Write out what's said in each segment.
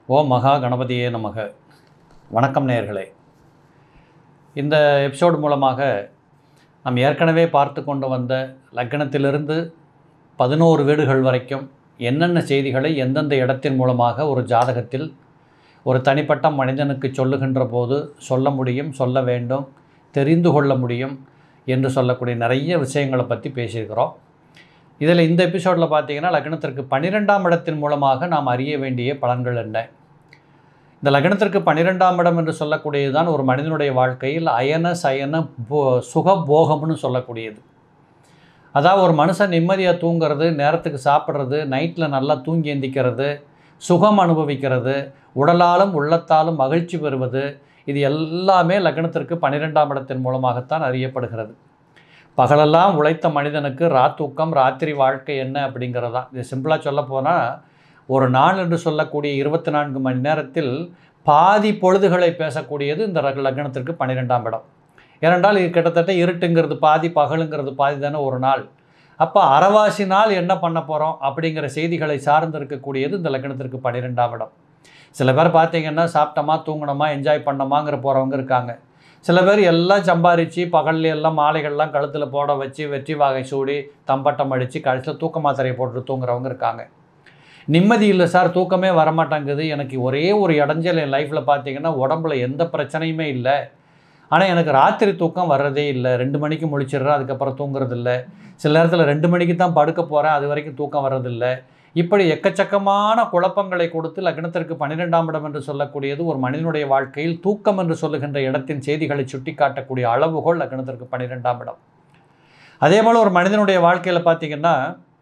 ஓம் மகா கணபதியே நமக வணக்கம் நேயர்களே இந்த எபிசோடு மூலமாக நாம் ஏற்கனவே பார்த்து கொண்டு வந்த லக்னத்திலிருந்து பதினோரு வீடுகள் வரைக்கும் என்னென்ன செய்திகளை எந்தெந்த இடத்தின் மூலமாக ஒரு ஜாதகத்தில் ஒரு தனிப்பட்ட மனிதனுக்கு சொல்லுகின்ற போது சொல்ல முடியும் சொல்ல வேண்டும் தெரிந்து கொள்ள முடியும் என்று சொல்லக்கூடிய நிறைய விஷயங்களை பற்றி பேசியிருக்கிறோம் இதில் இந்த எபிசோடில் பார்த்தீங்கன்னா லக்னத்திற்கு பன்னிரெண்டாம் இடத்தின் மூலமாக நாம் அறிய வேண்டிய பலன்கள் என்ன இந்த லக்னத்திற்கு பன்னிரெண்டாம் இடம் என்று சொல்லக்கூடியது தான் ஒரு மனிதனுடைய வாழ்க்கையில் அயன சயன போ சுகபோகம்னு சொல்லக்கூடியது அதாவது ஒரு மனுஷன் நிம்மதியாக தூங்குறது நேரத்துக்கு சாப்பிட்றது நைட்டில் நல்லா தூங்கி எந்திக்கிறது சுகம் அனுபவிக்கிறது உடலாலும் உள்ளத்தாலும் மகிழ்ச்சி பெறுவது இது எல்லாமே லக்னத்திற்கு பன்னிரெண்டாம் இடத்தின் மூலமாகத்தான் அறியப்படுகிறது பகலெல்லாம் உழைத்த மனிதனுக்கு ராத்தூக்கம் ராத்திரி வாழ்க்கை என்ன அப்படிங்கிறது தான் இது சிம்பிளாக சொல்ல போனால் ஒரு நாள் என்று சொல்லக்கூடிய இருபத்தி நான்கு மணி நேரத்தில் பாதி பொழுதுகளை பேசக்கூடியது இந்த ரக- லக்னத்திற்கு பன்னிரெண்டாம் இடம் ஏனென்றால் இது கிட்டத்தட்ட இருட்டுங்கிறது பாதி பகலுங்கிறது பாதி தானே ஒரு நாள் அப்போ அறவாசி நாள் என்ன பண்ண போகிறோம் அப்படிங்கிற செய்திகளை சார்ந்து இருக்கக்கூடியது இந்த லக்னத்திற்கு பன்னிரெண்டாம் இடம் சில பேர் பார்த்தீங்கன்னா சாப்பிட்டோமா தூங்கினோமா என்ஜாய் பண்ணோமாங்கிற போகிறவங்க இருக்காங்க சில பேர் எல்லாம் சம்பாரித்து பகல்ல எல்லாம் மாலைகள்லாம் கழுத்தில் போட வச்சு வெற்றி வாகை சூடி தம்பட்டம் அடித்து கழுத்தில் தூக்க மாத்திரையை போட்டு தூங்குறவங்க இருக்காங்க நிம்மதி இல்லை சார் தூக்கமே வரமாட்டேங்குது எனக்கு ஒரே ஒரு இடைஞ்சல் என் லைஃப்பில் பார்த்தீங்கன்னா உடம்புல எந்த பிரச்சனையுமே இல்லை ஆனால் எனக்கு ராத்திரி தூக்கம் வர்றதே இல்லை ரெண்டு மணிக்கு முழிச்சிடுறேன் அதுக்கப்புறம் தூங்குறது இல்லை சில நேரத்தில் ரெண்டு மணிக்கு தான் படுக்க போகிறேன் அது வரைக்கும் தூக்கம் வர்றதில்லை இப்படி எக்கச்சக்கமான குழப்பங்களை கொடுத்து லக்னத்திற்கு பன்னிரெண்டாம் இடம் என்று சொல்லக்கூடியது ஒரு மனிதனுடைய வாழ்க்கையில் தூக்கம் என்று சொல்லுகின்ற இடத்தின் செய்திகளை சுட்டிக்காட்டக்கூடிய அளவுகோல் லக்னத்திற்கு பன்னிரெண்டாம் இடம் அதே போல் ஒரு மனிதனுடைய வாழ்க்கையில் பார்த்திங்கன்னா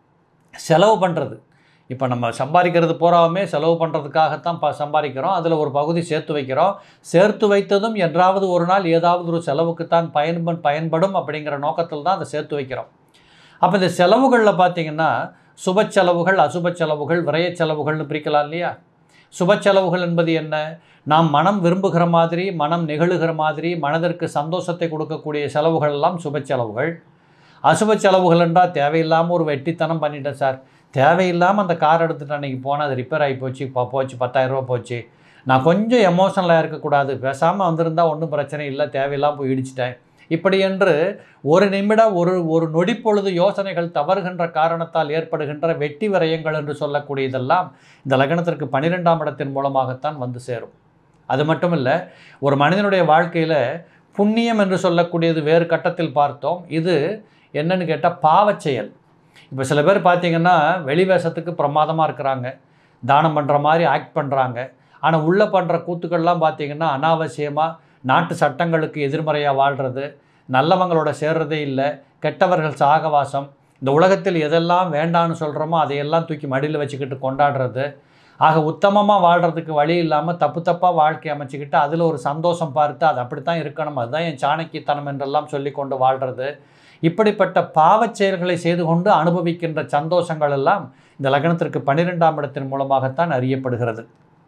செலவு பண்ணுறது இப்போ நம்ம சம்பாதிக்கிறது பூராவுமே செலவு பண்ணுறதுக்காகத்தான் ப சம்பாதிக்கிறோம் அதில் ஒரு பகுதி சேர்த்து வைக்கிறோம் சேர்த்து வைத்ததும் என்றாவது ஒரு நாள் ஏதாவது ஒரு செலவுக்குத்தான் பயன்ப பயன்படும் அப்படிங்கிற நோக்கத்தில் தான் அதை சேர்த்து வைக்கிறோம் அப்போ இந்த செலவுகளில் பார்த்தீங்கன்னா சுப செலவுகள் அசுப செலவுகள் விரய செலவுகள்னு பிரிக்கலாம் இல்லையா சுப செலவுகள் என்பது என்ன நாம் மனம் விரும்புகிற மாதிரி மனம் நெகிழுகிற மாதிரி மனதிற்கு சந்தோஷத்தை கொடுக்கக்கூடிய செலவுகள் எல்லாம் சுப செலவுகள் அசுப செலவுகள் என்றால் தேவையில்லாமல் ஒரு வெட்டித்தனம் பண்ணிட்டேன் சார் தேவையில்லாமல் அந்த கார் எடுத்துட்டு அன்றைக்கி போனால் அது ரிப்பேர் ஆகி போச்சு இப்போ போச்சு பத்தாயிரரூபா போச்சு நான் கொஞ்சம் எமோஷனலாக இருக்கக்கூடாது பேசாமல் வந்திருந்தால் ஒன்றும் பிரச்சனை இல்லை தேவையில்லாமல் போய் இடிச்சிட்டேன் இப்படி என்று ஒரு நிமிடம் ஒரு ஒரு நொடிப்பொழுது யோசனைகள் தவறுகின்ற காரணத்தால் ஏற்படுகின்ற வெட்டி விரயங்கள் என்று சொல்லக்கூடியதெல்லாம் இந்த லக்னத்திற்கு பன்னிரெண்டாம் இடத்தின் மூலமாகத்தான் வந்து சேரும் அது மட்டும் இல்லை ஒரு மனிதனுடைய வாழ்க்கையில் புண்ணியம் என்று சொல்லக்கூடியது வேறு கட்டத்தில் பார்த்தோம் இது என்னன்னு கேட்டால் பாவச் செயல் இப்போ சில பேர் பார்த்தீங்கன்னா வெளி வேஷத்துக்கு பிரமாதமாக இருக்கிறாங்க தானம் பண்ணுற மாதிரி ஆக்ட் பண்ணுறாங்க ஆனால் உள்ளே பண்ணுற கூத்துக்கள்லாம் பார்த்தீங்கன்னா அனாவசியமாக நாட்டு சட்டங்களுக்கு எதிர்மறையாக வாழ்கிறது நல்லவங்களோட சேர்றதே இல்லை கெட்டவர்கள் சாகவாசம் இந்த உலகத்தில் எதெல்லாம் வேண்டான்னு சொல்கிறோமோ அதையெல்லாம் தூக்கி மடியில் வச்சுக்கிட்டு கொண்டாடுறது ஆக உத்தமமாக வாழ்கிறதுக்கு வழி இல்லாமல் தப்பு தப்பாக வாழ்க்கை அமைச்சுக்கிட்டு அதில் ஒரு சந்தோஷம் பார்த்து அது அப்படித்தான் இருக்கணும் அதுதான் என் சாணக்கியத்தனம் என்றெல்லாம் சொல்லி கொண்டு வாழ்கிறது இப்படிப்பட்ட பாவச் செயல்களை செய்து கொண்டு அனுபவிக்கின்ற சந்தோஷங்கள் எல்லாம் இந்த லக்னத்திற்கு பன்னிரெண்டாம் இடத்தின் மூலமாகத்தான் அறியப்படுகிறது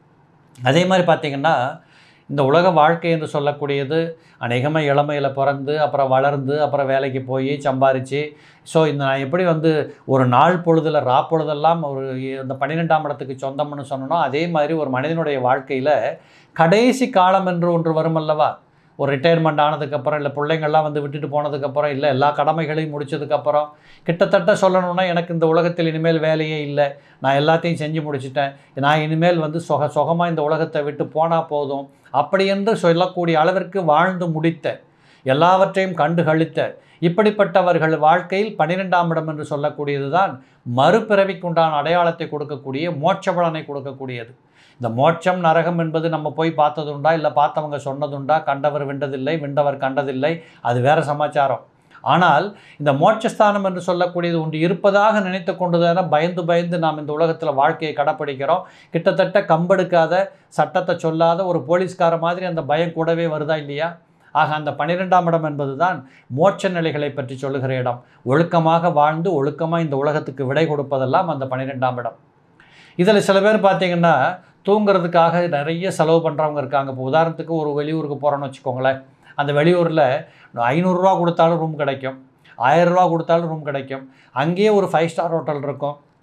அதே மாதிரி பார்த்திங்கன்னா இந்த உலக வாழ்க்கை என்று சொல்லக்கூடியது அநேகமாக இளமையில் பிறந்து அப்புறம் வளர்ந்து அப்புறம் வேலைக்கு போய் சம்பாரித்து ஸோ இந்த நான் எப்படி வந்து ஒரு நாள் பொழுதில் ரா பொழுதெல்லாம் ஒரு இந்த பன்னிரெண்டாம் இடத்துக்கு சொந்தம்னு சொன்னனோ அதே மாதிரி ஒரு மனிதனுடைய வாழ்க்கையில் கடைசி காலம் என்று ஒன்று வரும் அல்லவா ஒரு ரிட்டையர்மெண்ட் ஆனதுக்கப்புறம் இல்லை பிள்ளைங்கள்லாம் வந்து விட்டுட்டு போனதுக்கப்புறம் இல்லை எல்லா கடமைகளையும் முடிச்சதுக்கப்புறம் கிட்டத்தட்ட சொல்லணும்னா எனக்கு இந்த உலகத்தில் இனிமேல் வேலையே இல்லை நான் எல்லாத்தையும் செஞ்சு முடிச்சிட்டேன் நான் இனிமேல் வந்து சொக சுகமாக இந்த உலகத்தை விட்டு போனால் போதும் அப்படி என்று சொல்லக்கூடிய அளவிற்கு வாழ்ந்து முடித்த எல்லாவற்றையும் கண்டு கழித்த இப்படிப்பட்டவர்கள் வாழ்க்கையில் பன்னிரெண்டாம் இடம் என்று சொல்லக்கூடியது தான் மறுபிறவிக்குண்டான அடையாளத்தை கொடுக்கக்கூடிய மோட்ச பலனை கொடுக்கக்கூடியது இந்த மோட்சம் நரகம் என்பது நம்ம போய் பார்த்ததுண்டா இல்லை பார்த்தவங்க சொன்னதுண்டா கண்டவர் வென்றதில்லை வென்றவர் கண்டதில்லை அது வேற சமாச்சாரம் ஆனால் இந்த மோட்சஸ்தானம் என்று சொல்லக்கூடியது ஒன்று இருப்பதாக நினைத்து கொண்டு தானே பயந்து பயந்து நாம் இந்த உலகத்தில் வாழ்க்கையை கடைப்பிடிக்கிறோம் கிட்டத்தட்ட கம்பெடுக்காத சட்டத்தை சொல்லாத ஒரு போலீஸ்கார மாதிரி அந்த பயம் கூடவே வருதா இல்லையா ஆக அந்த பன்னிரெண்டாம் இடம் என்பது தான் மோட்ச நிலைகளை பற்றி சொல்லுகிற இடம் ஒழுக்கமாக வாழ்ந்து ஒழுக்கமாக இந்த உலகத்துக்கு விடை கொடுப்பதெல்லாம் அந்த பன்னிரெண்டாம் இடம் இதில் சில பேர் பார்த்தீங்கன்னா தூங்குறதுக்காக நிறைய செலவு பண்ணுறவங்க இருக்காங்க இப்போ உதாரணத்துக்கு ஒரு வெளியூருக்கு போகிறோன்னு வச்சுக்கோங்களேன் அந்த வெளியூரில் ஐநூறுரூவா கொடுத்தாலும் ரூம் கிடைக்கும் ஆயிரரூவா கொடுத்தாலும் ரூம் கிடைக்கும் அங்கேயே ஒரு ஃபைவ் ஸ்டார் ஹோட்டல் இருக்கும்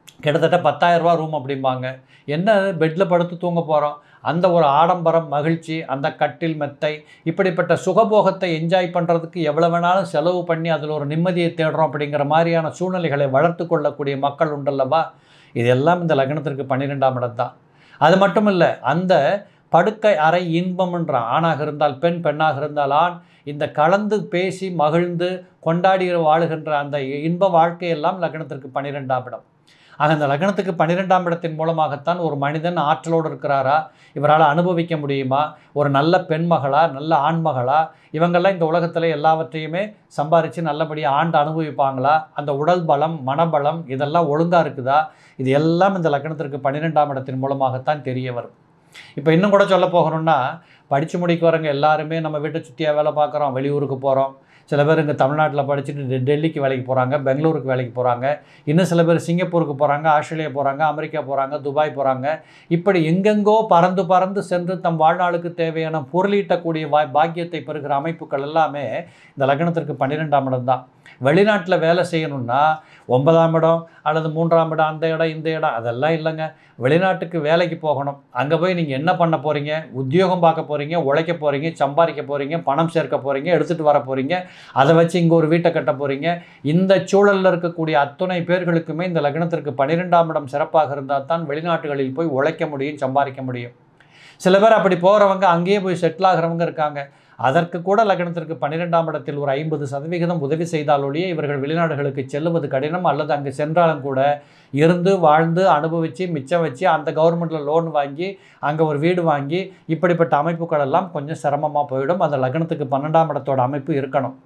கிட்டத்தட்ட 10000 ரூபா ரூம் அப்படிம்பாங்க என்ன பெட்டில் படுத்து தூங்க போகிறோம் அந்த ஒரு ஆடம்பரம் மகிழ்ச்சி அந்த கட்டில் மெத்தை இப்படிப்பட்ட சுகபோகத்தை என்ஜாய் பண்ணுறதுக்கு எவ்வளோ வேணாலும் செலவு பண்ணி அதில் ஒரு நிம்மதியை தேடுறோம் அப்படிங்கிற மாதிரியான சூழ்நிலைகளை வளர்த்து கொள்ளக்கூடிய மக்கள் உண்டல்லவா இதெல்லாம் இந்த லக்னத்திற்கு பன்னிரெண்டாம் இடம் தான் அது மட்டும் இல்லை அந்த படுக்கை அறை இன்பம்ன்ற ஆணாக இருந்தால் பெண் பெண்ணாக இருந்தால் ஆண் இந்த கலந்து பேசி மகிழ்ந்து கொண்டாடி வாழுகின்ற அந்த இன்ப வாழ்க்கையெல்லாம் லக்னத்திற்கு பன்னிரெண்டாம் இடம் ஆக அந்த லக்னத்துக்கு பன்னிரெண்டாம் இடத்தின் மூலமாகத்தான் ஒரு மனிதன் ஆற்றலோடு இருக்கிறாரா இவரால் அனுபவிக்க முடியுமா ஒரு நல்ல பெண்மகளா நல்ல ஆண்மகளா இவங்கெல்லாம் இந்த உலகத்தில் எல்லாவற்றையுமே சம்பாரித்து நல்லபடியாக ஆண்டு அனுபவிப்பாங்களா அந்த உடல் பலம் மனபலம் இதெல்லாம் ஒழுங்காக இருக்குதா இது எல்லாம் இந்த லக்னத்திற்கு பன்னிரெண்டாம் இடத்தின் மூலமாகத்தான் தெரிய வரும் இப்போ இன்னும் கூட சொல்ல போகணும்னா படித்து முடிக்கிறவங்க எல்லாருமே நம்ம வீட்டை சுற்றியாக வேலை பார்க்குறோம் வெளியூருக்கு போகிறோம் சில பேர் இங்கே தமிழ்நாட்டில் படிச்சுட்டு டெ- டெல்லிக்கு வேலைக்கு போகிறாங்க பெங்களூருக்கு வேலைக்கு போகிறாங்க இன்னும் சில பேர் சிங்கப்பூருக்கு போகிறாங்க ஆஸ்திரேலியா போகிறாங்க அமெரிக்கா போகிறாங்க துபாய் போகிறாங்க இப்படி எங்கெங்கோ பறந்து பறந்து சென்று தம் வாழ்நாளுக்கு தேவையான பொருளீட்டக்கூடிய வா பாக்கியத்தை பெறுகிற அமைப்புகள் எல்லாமே இந்த லக்னத்திற்கு பன்னிரெண்டாம் இடம் தான் வெளிநாட்டில் வேலை செய்யணும்னா ஒன்பதாம் இடம் அல்லது மூன்றாம் இடம் அந்த இடம் இந்த இடம் அதெல்லாம் இல்லைங்க வெளிநாட்டுக்கு வேலைக்கு போகணும் அங்கே போய் நீங்கள் என்ன பண்ண போகிறீங்க உத்தியோகம் பார்க்க போகிறீங்க உழைக்க போகிறீங்க சம்பாதிக்க போகிறீங்க பணம் சேர்க்க போகிறீங்க எடுத்துகிட்டு வர போகிறீங்க அதை வச்சு இங்கே ஒரு வீட்டை கட்ட போகிறீங்க இந்த சூழலில் இருக்கக்கூடிய அத்துணை பேர்களுக்குமே இந்த லக்னத்திற்கு பன்னிரெண்டாம் இடம் சிறப்பாக இருந்தால் தான் வெளிநாட்டுகளில் போய் உழைக்க முடியும் சம்பாதிக்க முடியும் சில பேர் அப்படி போகிறவங்க அங்கேயே போய் செட்டில் ஆகிறவங்க இருக்காங்க அதற்கு கூட லக்னத்திற்கு பன்னிரெண்டாம் இடத்தில் ஒரு ஐம்பது சதவிகிதம் உதவி செய்தால் ஒழிய இவர்கள் வெளிநாடுகளுக்கு செல்லுவது கடினம் அல்லது அங்கு சென்றாலும் கூட இருந்து வாழ்ந்து அனுபவித்து மிச்சம் வச்சு அந்த கவர்மெண்ட்டில் லோன் வாங்கி அங்கே ஒரு வீடு வாங்கி இப்படிப்பட்ட அமைப்புகள் எல்லாம் கொஞ்சம் சிரமமாக போயிடும் அந்த லக்னத்துக்கு பன்னெண்டாம் இடத்தோட அமைப்பு இருக்கணும்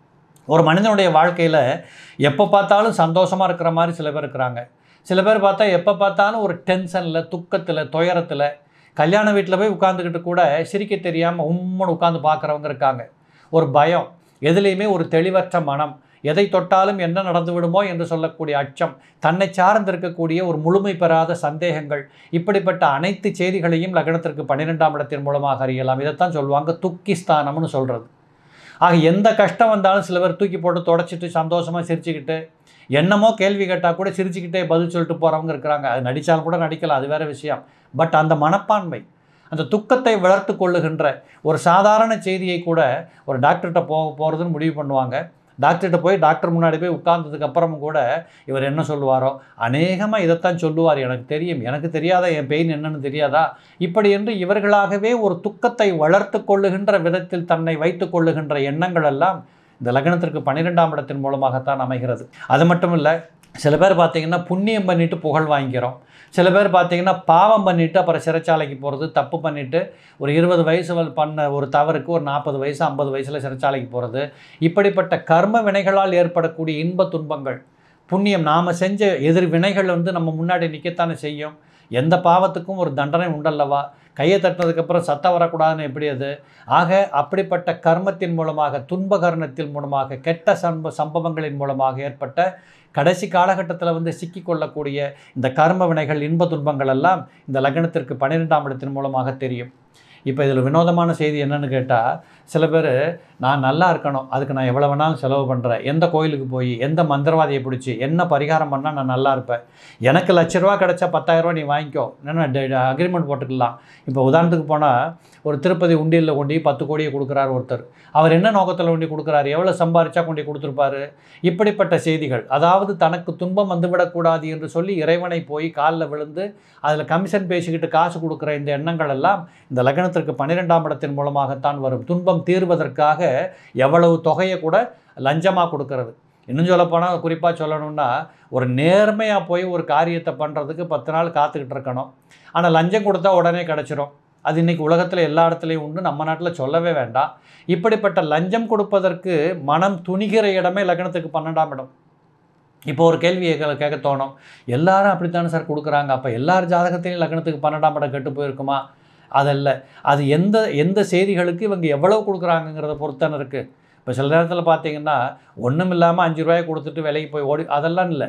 ஒரு மனிதனுடைய வாழ்க்கையில் எப்போ பார்த்தாலும் சந்தோஷமாக இருக்கிற மாதிரி சில பேர் இருக்கிறாங்க சில பேர் பார்த்தா எப்போ பார்த்தாலும் ஒரு டென்ஷனில் துக்கத்தில் துயரத்தில் கல்யாண வீட்டில் போய் உட்காந்துக்கிட்டு கூட சிரிக்க தெரியாமல் உம்முன்னு உட்காந்து பார்க்குறவங்க இருக்காங்க ஒரு பயம் எதுலேயுமே ஒரு தெளிவற்ற மனம் எதை தொட்டாலும் என்ன நடந்து விடுமோ என்று சொல்லக்கூடிய அச்சம் தன்னை சார்ந்து இருக்கக்கூடிய ஒரு முழுமை பெறாத சந்தேகங்கள் இப்படிப்பட்ட அனைத்து செய்திகளையும் லக்னத்திற்கு பன்னிரெண்டாம் இடத்தின் மூலமாக அறியலாம் இதைத்தான் சொல்லுவாங்க துக்கிஸ்தானம்னு சொல்கிறது ஆக எந்த கஷ்டம் வந்தாலும் சில பேர் தூக்கி போட்டு தொடச்சிட்டு சந்தோஷமாக சிரிச்சுக்கிட்டு என்னமோ கேள்வி கேட்டால் கூட சிரிச்சுக்கிட்டே பதில் சொல்லிட்டு போகிறவங்க இருக்கிறாங்க அது நடித்தாலும் கூட நடிக்கலாம் அது வேறு விஷயம் பட் அந்த மனப்பான்மை அந்த துக்கத்தை வளர்த்து கொள்ளுகின்ற ஒரு சாதாரண செய்தியை கூட ஒரு டாக்டர்கிட்ட போ போகிறதுன்னு முடிவு பண்ணுவாங்க டாக்டர்கிட்ட போய் டாக்டர் முன்னாடி போய் உட்கார்ந்ததுக்கு அப்புறமும் கூட இவர் என்ன சொல்லுவாரோ அநேகமாக இதைத்தான் சொல்லுவார் எனக்கு தெரியும் எனக்கு தெரியாத என் பெயின் என்னன்னு தெரியாதா இப்படி என்று இவர்களாகவே ஒரு துக்கத்தை வளர்த்து கொள்ளுகின்ற விதத்தில் தன்னை வைத்து கொள்ளுகின்ற எண்ணங்கள் எல்லாம் இந்த லக்னத்திற்கு பன்னிரெண்டாம் இடத்தின் மூலமாகத்தான் அமைகிறது அது மட்டும் இல்லை சில பேர் பார்த்தீங்கன்னா புண்ணியம் பண்ணிட்டு புகழ் வாங்கிக்கிறோம் சில பேர் பார்த்தீங்கன்னா பாவம் பண்ணிட்டு அப்புறம் சிறைச்சாலைக்கு போகிறது தப்பு பண்ணிட்டு ஒரு இருபது வயசு வல் பண்ண ஒரு தவறுக்கு ஒரு நாற்பது வயசு ஐம்பது வயசில் சிறைச்சாலைக்கு போகிறது இப்படிப்பட்ட கர்ம வினைகளால் ஏற்படக்கூடிய இன்ப துன்பங்கள் புண்ணியம் நாம் செஞ்ச எதிர் வினைகள் வந்து நம்ம முன்னாடி நிற்கத்தானே செய்யும் எந்த பாவத்துக்கும் ஒரு தண்டனை உண்டல்லவா கையை தட்டினதுக்கப்புறம் சத்தம் வரக்கூடாதுன்னு எப்படி அது ஆக அப்படிப்பட்ட கர்மத்தின் மூலமாக துன்ப கர்ணத்தின் மூலமாக கெட்ட சம்ப சம்பவங்களின் மூலமாக ஏற்பட்ட கடைசி காலகட்டத்தில் வந்து சிக்கிக்கொள்ளக்கூடிய இந்த கர்ம வினைகள் இன்ப துன்பங்கள் எல்லாம் இந்த லக்னத்திற்கு பன்னிரெண்டாம் இடத்தின் மூலமாக தெரியும் இப்போ இதில் வினோதமான செய்தி என்னன்னு கேட்டால் சில பேர் நான் நல்லா இருக்கணும் அதுக்கு நான் எவ்வளோ வேணாலும் செலவு பண்ணுறேன் எந்த கோயிலுக்கு போய் எந்த மந்திரவாதியை பிடிச்சி என்ன பரிகாரம் பண்ணால் நான் நல்லா இருப்பேன் எனக்கு லட்ச ரூபா கிடச்சா பத்தாயிரரூவா நீ வாங்கிக்கோ என்ன அக்ரிமெண்ட் போட்டுக்கலாம் இப்போ உதாரணத்துக்கு போனால் ஒரு திருப்பதி உண்டியலில் கொண்டு பத்து கோடியை கொடுக்குறாரு ஒருத்தர் அவர் என்ன நோக்கத்தில் கொண்டு கொடுக்குறாரு எவ்வளோ சம்பாரிச்சா கொண்டு கொடுத்துருப்பாரு இப்படிப்பட்ட செய்திகள் அதாவது தனக்கு துன்பம் வந்துவிடக்கூடாது என்று சொல்லி இறைவனை போய் காலில் விழுந்து அதில் கமிஷன் பேசிக்கிட்டு காசு கொடுக்குற இந்த எண்ணங்கள் எல்லாம் இந்த லக்னத்திற்கு பன்னிரெண்டாம் இடத்தின் மூலமாகத்தான் வரும் துன்பம் தீர்வதற்காக எவ்வளவு தொகையை கூட லஞ்சமாக கொடுக்கறது இன்னும் சொல்லப்போனால் குறிப்பாக சொல்லணும்னா ஒரு நேர்மையாக போய் ஒரு காரியத்தை பண்ணுறதுக்கு பத்து நாள் காத்துக்கிட்டு இருக்கணும் ஆனால் லஞ்சம் கொடுத்தா உடனே கிடச்சிரும் அது இன்றைக்கி உலகத்தில் எல்லா இடத்துலையும் உண்டு நம்ம நாட்டில் சொல்லவே வேண்டாம் இப்படிப்பட்ட லஞ்சம் கொடுப்பதற்கு மனம் துணிகிற இடமே லக்னத்துக்கு பன்னெண்டாம் இடம் இப்போ ஒரு கேள்வியை கே- கேட்க தோணும் எல்லாரும் அப்படித்தானே சார் கொடுக்குறாங்க அப்போ எல்லார் ஜாதகத்திலையும் லக்னத்துக்கு பன்னெண்டாம் இடம் கெட்டு போயிருக்குமா அதல்ல அது எந்த எந்த செய்திகளுக்கு இவங்க எவ்வளவு கொடுக்குறாங்கங்கிறத பொறுத்தான இருக்குது இப்போ சில நேரத்தில் பார்த்தீங்கன்னா ஒன்றும் இல்லாமல் அஞ்சு ரூபாய் கொடுத்துட்டு விலைக்கு போய் ஓடி அதெல்லாம் இல்லை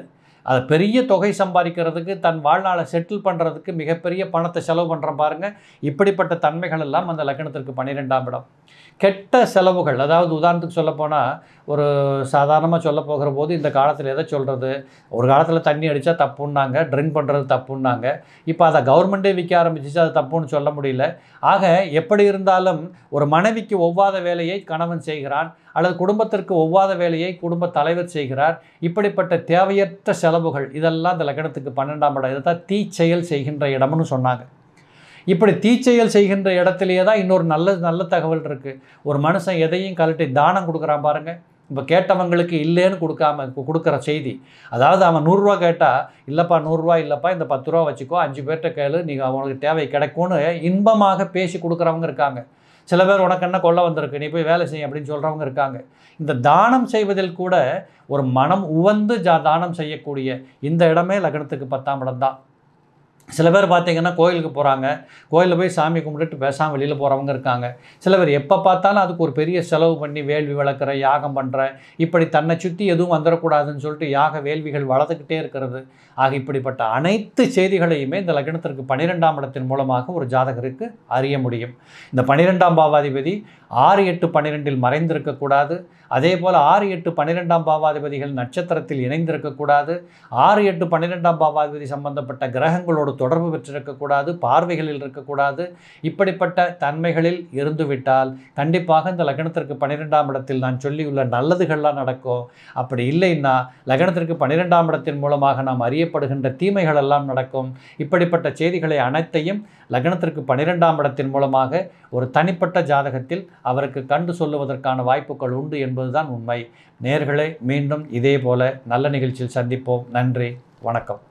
அதை பெரிய தொகை சம்பாதிக்கிறதுக்கு தன் வாழ்நாளை செட்டில் பண்ணுறதுக்கு மிகப்பெரிய பணத்தை செலவு பண்ணுறோம் பாருங்கள் இப்படிப்பட்ட தன்மைகள் எல்லாம் அந்த லக்னத்திற்கு பன்னிரெண்டாம் இடம் கெட்ட செலவுகள் அதாவது உதாரணத்துக்கு சொல்லப்போனால் ஒரு சாதாரணமாக சொல்ல போகிற போது இந்த காலத்தில் எதை சொல்கிறது ஒரு காலத்தில் தண்ணி அடித்தா தப்புன்னாங்க ட்ரிங்க் பண்ணுறது தப்புன்னாங்க இப்போ அதை கவர்மெண்ட்டே விற்க ஆரம்பிச்சிச்சு அது தப்புன்னு சொல்ல முடியல ஆக எப்படி இருந்தாலும் ஒரு மனைவிக்கு ஒவ்வாத வேலையை கணவன் செய்கிறான் அல்லது குடும்பத்திற்கு ஒவ்வாத வேலையை குடும்ப தலைவர் செய்கிறார் இப்படிப்பட்ட தேவையற்ற செலவுகள் இதெல்லாம் இந்த லக்னத்துக்கு பன்னெண்டாம் இடம் இதை தான் தீச்செயல் செய்கின்ற இடம்னு சொன்னாங்க இப்படி தீச்செயல் செய்கின்ற இடத்துலையே தான் இன்னொரு நல்ல நல்ல தகவல் இருக்குது ஒரு மனுஷன் எதையும் கழட்டி தானம் கொடுக்குறான் பாருங்கள் இப்போ கேட்டவங்களுக்கு இல்லைன்னு கொடுக்காம கு- கொடுக்குற செய்தி அதாவது அவன் நூறுரூவா கேட்டால் இல்லைப்பா நூறுரூவா இல்லைப்பா இந்த பத்து ரூபா வச்சுக்கோ அஞ்சு பேர்கிட்ட கேளு நீங்கள் அவனுக்கு தேவை கிடைக்கும்னு இன்பமாக பேசி கொடுக்குறவங்க இருக்காங்க சில பேர் உனக்கு என்ன கொள்ள வந்திருக்கு நீ போய் வேலை செய் அப்படின்னு சொல்கிறவங்க இருக்காங்க இந்த தானம் செய்வதில் கூட ஒரு மனம் உவந்து ஜா தானம் செய்யக்கூடிய இந்த இடமே லக்னத்துக்கு பத்தாம் இடம் தான் சில பேர் பார்த்தீங்கன்னா கோயிலுக்கு போகிறாங்க கோயிலில் போய் சாமி கும்பிட்டுட்டு பேசாமல் வெளியில் போகிறவங்க இருக்காங்க சில பேர் எப்போ பார்த்தாலும் அதுக்கு ஒரு பெரிய செலவு பண்ணி வேள்வி வளர்க்குறேன் யாகம் பண்ணுறேன் இப்படி தன்னை சுற்றி எதுவும் வந்துடக்கூடாதுன்னு சொல்லிட்டு யாக வேள்விகள் வளர்த்துக்கிட்டே இருக்கிறது ஆக இப்படிப்பட்ட அனைத்து செய்திகளையுமே இந்த லக்னத்திற்கு பன்னிரெண்டாம் இடத்தின் மூலமாக ஒரு ஜாதகருக்கு அறிய முடியும் இந்த பன்னிரெண்டாம் பாவாதிபதி ஆறு எட்டு பன்னிரெண்டில் மறைந்திருக்கக்கூடாது அதே போல் ஆறு எட்டு பன்னிரெண்டாம் பாவாதிபதிகள் நட்சத்திரத்தில் இணைந்திருக்கக்கூடாது ஆறு எட்டு பன்னிரெண்டாம் பாவாதிபதி சம்பந்தப்பட்ட கிரகங்களோடு தொடர்பு பெற்றிருக்கக்கூடாது பார்வைகளில் இருக்கக்கூடாது இப்படிப்பட்ட தன்மைகளில் இருந்துவிட்டால் கண்டிப்பாக இந்த லக்னத்திற்கு பன்னிரெண்டாம் இடத்தில் நான் சொல்லியுள்ள நல்லதுகள்லாம் நடக்கும் அப்படி இல்லைன்னா லக்னத்திற்கு பன்னிரெண்டாம் இடத்தின் மூலமாக நாம் அறியப்படுகின்ற தீமைகள் எல்லாம் நடக்கும் இப்படிப்பட்ட செய்திகளை அனைத்தையும் லக்னத்திற்கு பன்னிரெண்டாம் இடத்தின் மூலமாக ஒரு தனிப்பட்ட ஜாதகத்தில் அவருக்கு கண்டு சொல்லுவதற்கான வாய்ப்புகள் உண்டு என்பதுதான் உண்மை நேர்களே மீண்டும் இதே போல நல்ல நிகழ்ச்சியில் சந்திப்போம் நன்றி வணக்கம்